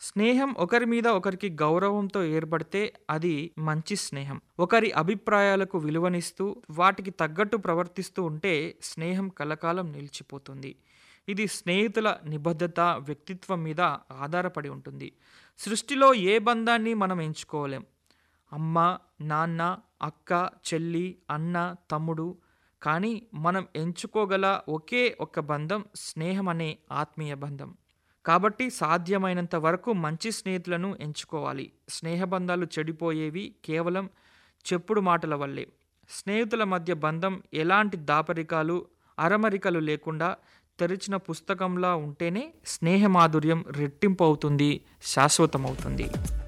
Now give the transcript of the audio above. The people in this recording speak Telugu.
స్నేహం ఒకరి మీద ఒకరికి గౌరవంతో ఏర్పడితే అది మంచి స్నేహం ఒకరి అభిప్రాయాలకు విలువనిస్తూ వాటికి తగ్గట్టు ప్రవర్తిస్తూ ఉంటే స్నేహం కలకాలం నిలిచిపోతుంది ఇది స్నేహితుల నిబద్ధత వ్యక్తిత్వం మీద ఆధారపడి ఉంటుంది సృష్టిలో ఏ బంధాన్ని మనం ఎంచుకోలేం అమ్మ నాన్న అక్క చెల్లి అన్న తమ్ముడు కానీ మనం ఎంచుకోగల ఒకే ఒక బంధం స్నేహం అనే ఆత్మీయ బంధం కాబట్టి సాధ్యమైనంత వరకు మంచి స్నేహితులను ఎంచుకోవాలి స్నేహబంధాలు చెడిపోయేవి కేవలం చెప్పుడు మాటల వల్లే స్నేహితుల మధ్య బంధం ఎలాంటి దాపరికాలు అరమరికలు లేకుండా తెరిచిన పుస్తకంలా ఉంటేనే స్నేహ మాధుర్యం రెట్టింపు అవుతుంది శాశ్వతమవుతుంది